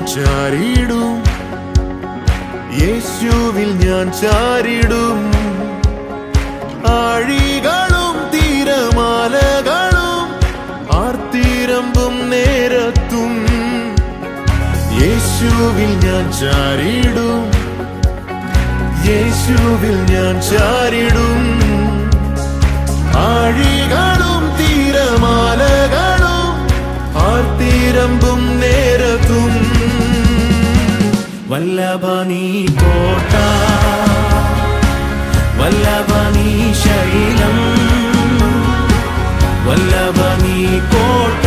ചാരിടും യേശുവിൽ ഞാൻ ചാരിടും ആഴികളും തീരമാലകളും ആർത്തിരമ്പും നേരത്തും യേശുവിൽ ഞാൻ ചാരിടും യേശുവിൽ ഞാൻ ചാരിടും ആഴികളും തീരമാലകളും ആർത്തിരമ്പും നേരത്തും വല്ലഭനീ കോട്ട വല്ലഭനീ ശൈലം വല്ലഭനീ കോട്ട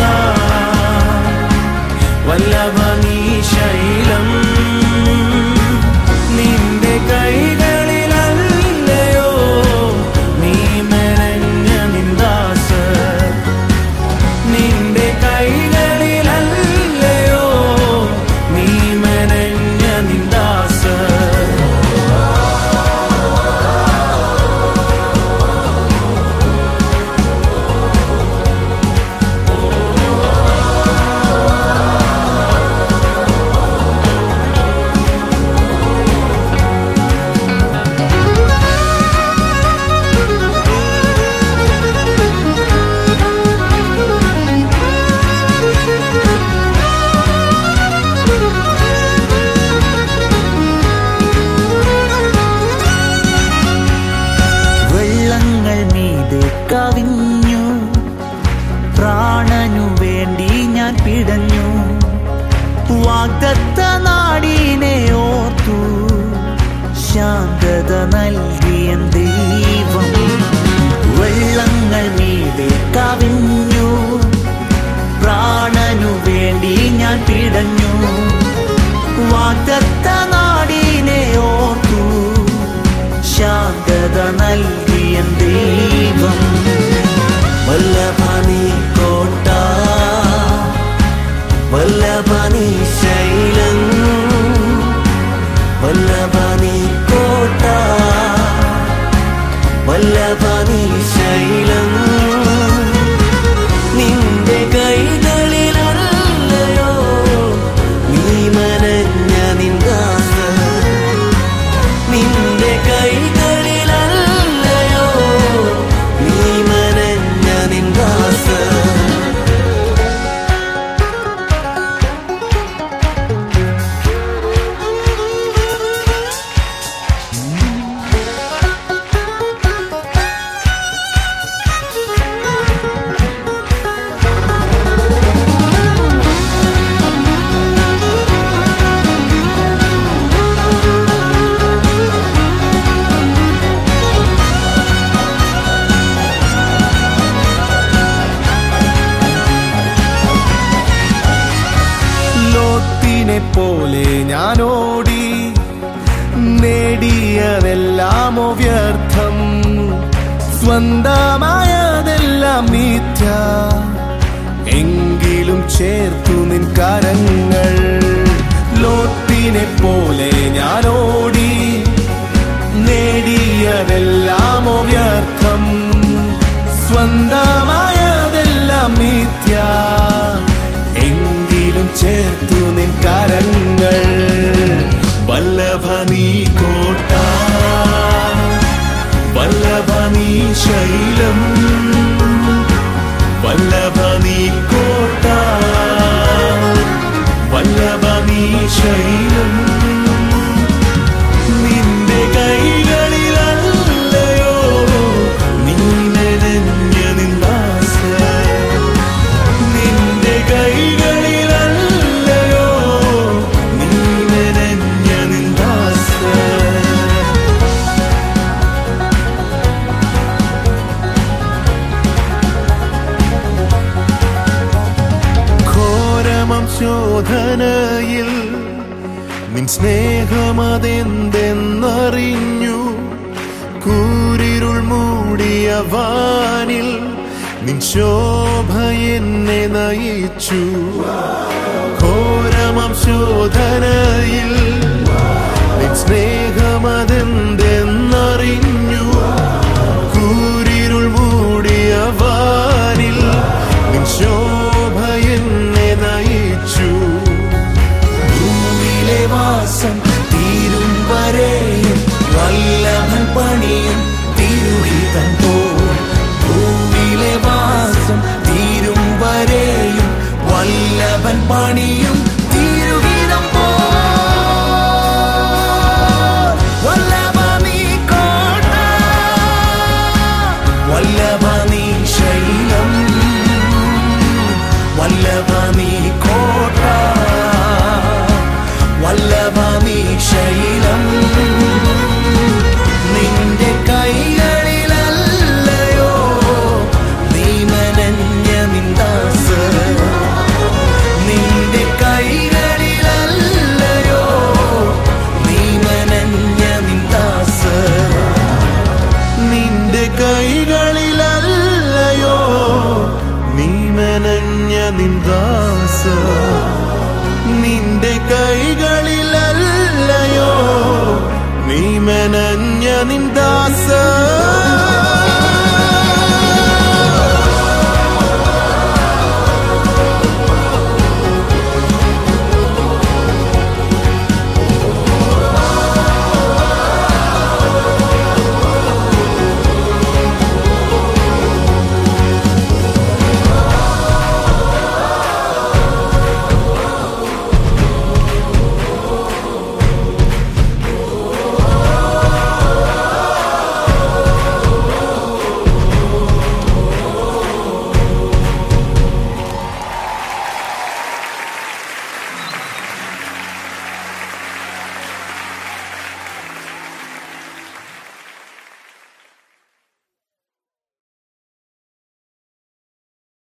വല്ലഭനീ ശൈലം നിന്റെ കൈകളിലല്ലയോ നീ മെനഞ്ഞ നിന്ദാസ നിന്റെ കൈകളിലല്ലയോ നീ മെനഞ്ഞ നിന്ദാസ വെള്ളങ്ങൾ മീതെ കവിഞ്ഞു പ്രാണനു വേണ്ടി ഞാൻ പിടഞ്ഞു വാഗ്ദത്ത നാടിനെ ഓർത്തു ശാന്തത നൽകിയ ദൈവം വെള്ളങ്ങൾ മീതെ കവിഞ്ഞു പ്രാണനു വേണ്ടി ഞാൻ പിടഞ്ഞു വാഗ്ദത്ത നാടിനെ ഓർത്തു ശാന്തത നൽകിയ ദൈവം വല്ലഭനി കോട്ട വല്ലഭനി ശൈലം വല്ലഭനി കോട്ട വല്ലഭനി ശൈലം നിന്റെ കൈകളിലല്ലയോ നീ മനഞ്ഞ നിന്ദാസ നിന്റെ കൈകളിലല്ലയോ നീ മനഞ്ഞ നിന്ദാസ ലോത്തിനെ പോലെ ഞാൻ ഓടി നേടിയതെല്ലാമോ വ്യർത്ഥം സ്വന്തമായതെല്ലാം മിഥ്യ എങ്കിലും ചേർത്തു നിൻ കരങ്ങൾ ലോത്തിനെ പോലെ ഞാൻ ഓടി നേടിയതെല്ലാമോ വ്യർത്ഥം സ്വന്തമായതെല്ലാം മിഥ്യ എങ്കിലും ചേർത്തു നിൻ കരങ്ങൾ വല്ലഭനീ കോട്ട വല്ലഭനീ ശൈലം വല്ലഭനീ കോട്ട വല്ലഭനീ ശൈലം നിന്റെ കൈകളിലല്ലയോ നീ നിറഞ്ഞ നിന്ദാസ നിന്റെ കൈകളിലല്ലയോ നീ നിറഞ്ഞ നിന്ദാസ ഘോരമം ശോധനയിൽ നിൻ സ്നേഹമതെന്തെന്നറിഞ്ഞു കൂരിരുൾ മൂടിയ വാനിൽ നിൻ ശോഭ എന്നെ നയിച്ചു ഘോരമം ശോധനയിൽ നിൻ സ്നേഹമതെന്തെന്നറിഞ്ഞു കൂരിരുൾ മൂടിയ വാനിൽ നിൻ ശോഭ എന്നെ നയിച്ചു വല്ലഭൻ പണിയും തീരുവിധം പോ വല്ലഭ നീ കോട്ട വല്ലഭ നീ ശൈലം വല്ലഭ നീ കോട്ട വല്ലഭ നീ ശൈലം നിന്റെ കൈകളിലല്ലയോ നീ മനഞ്ഞ നിന്ദാസ നിന്റെ കൈകളിലല്ലയോ നീ മനഞ്ഞ നിന്ദാസ നിന്റെ കൈകളിലല്ലയോ നീ മെനഞ്ഞ നിന്ദാസ നിന്റെ കൈകളിലല്ലയോ നീ മെനഞ്ഞ നിന്ദാസ